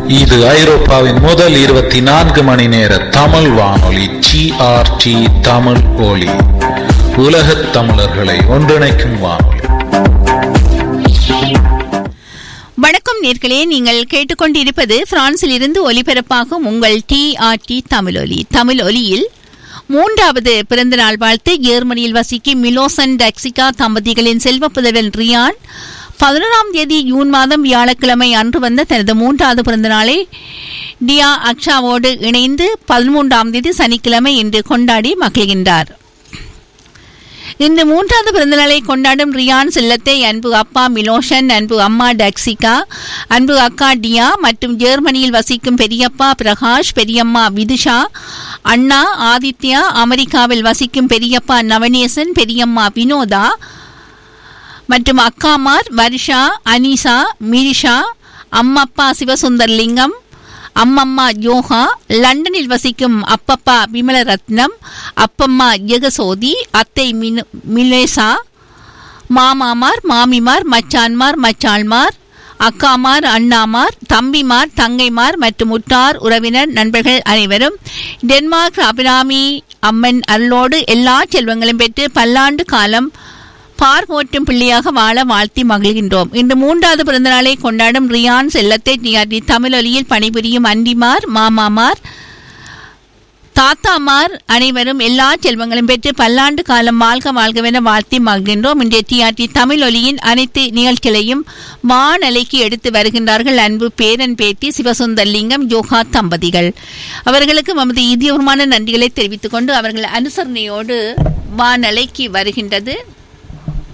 இது ஐரோப்பாவின் முதல் இருபத்தி நான்கு மணி நேர தமிழ் வானொலி ஜிஆர்டி தமிழ் ஒலி உலகத் தமிழர்களை ஒன்றிணைக்கும் வானொலி வணக்கம் நேர்களே நீங்கள் கேட்டுக்கொண்டிருப்பது பிரான்சில் இருந்து ஒலிபரப்பாகும் உங்கள் டிஆர்டி தமிழொலி தமிழ் ஒலியில் மூன்றாவது பிறந்தநாள் வாழ்த்து ஜெர்மனியில் வசிக்கும் மிலோசன் டக்சிகா தம்பதிகளின் செல்வ புதல்வன் ரியான் பதினோராம் தேதி ஜூன் மாதம் வியாழக்கிழமை அன்று வந்த தனது மூன்றாவது பிறந்தநாளை டியா அக்ஷாவோடு இணைந்து பதிமூன்றாம் தேதி சனிக்கிழமை இன்று கொண்டாடி மகிழ்கின்றார் இன்று மூன்றாவது பிறந்தநாளை கொண்டாடும் ரியான் செல்லத்தை அன்பு அப்பா மிலோஷன் அன்பு அம்மா டக்சிகா அன்பு அக்கா டியா மற்றும் ஜெர்மனியில் வசிக்கும் பெரியப்பா பிரகாஷ் பெரியம்மா விதுஷா அண்ணா ஆதித்யா அமெரிக்காவில் வசிக்கும் பெரியப்பா நவநேசன் பெரியம்மா வினோதா மற்றும் அக்காமார் வர்ஷா அனிஷா மிரிஷா அம்மப்பா சிவசுந்தர்லிங்கம் அம்மம்மா யோகா லண்டனில் வசிக்கும் அப்பப்பா விமலரத்னம் அப்பம்மா ஜெகசோதி அத்தை மினு மிலேசா மாமாமார் மாமிமார் மச்சான்மார் மச்சாள்மார் அக்காமார் அண்ணாமார் தம்பிமார் தங்கைமார் மற்றும் உற்றார் உறவினர் நண்பர்கள் அனைவரும் டென்மார்க் அபிராமி அம்மன் அருளோடு எல்லா செல்வங்களும் பெற்று பல்லாண்டு காலம் பார் போற்றும் பிள்ளையாக வாழ வாழ்த்தி மகிழ்கின்றோம் இன்று மூன்றாவது பிறந்தநாளை கொண்டாடும் ரியான் செல்லத்தை டிஆர்டி தமிழொலியில் பணிபுரியும் அண்டிமார் மாமாமார் தாத்தாமார் அனைவரும் எல்லா செல்வங்களும் பெற்று பல்லாண்டு காலம் வாழ்க வாழ்கவென வாழ்த்தி மகிழ்கின்றோம் இன்றைய டிஆர்டி தமிழ் ஒலியின் அனைத்து நிகழ்ச்சிகளையும் வானலைக்கு எடுத்து வருகின்றார்கள் அன்பு பேரன் பேத்தி சிவசுந்தர்லிங்கம் யோகா தம்பதிகள் அவர்களுக்கு நமது இதயபூர்வமான நன்றிகளை தெரிவித்துக் கொண்டு அவர்கள் அனுசரணையோடு வானலைக்கு வருகின்றது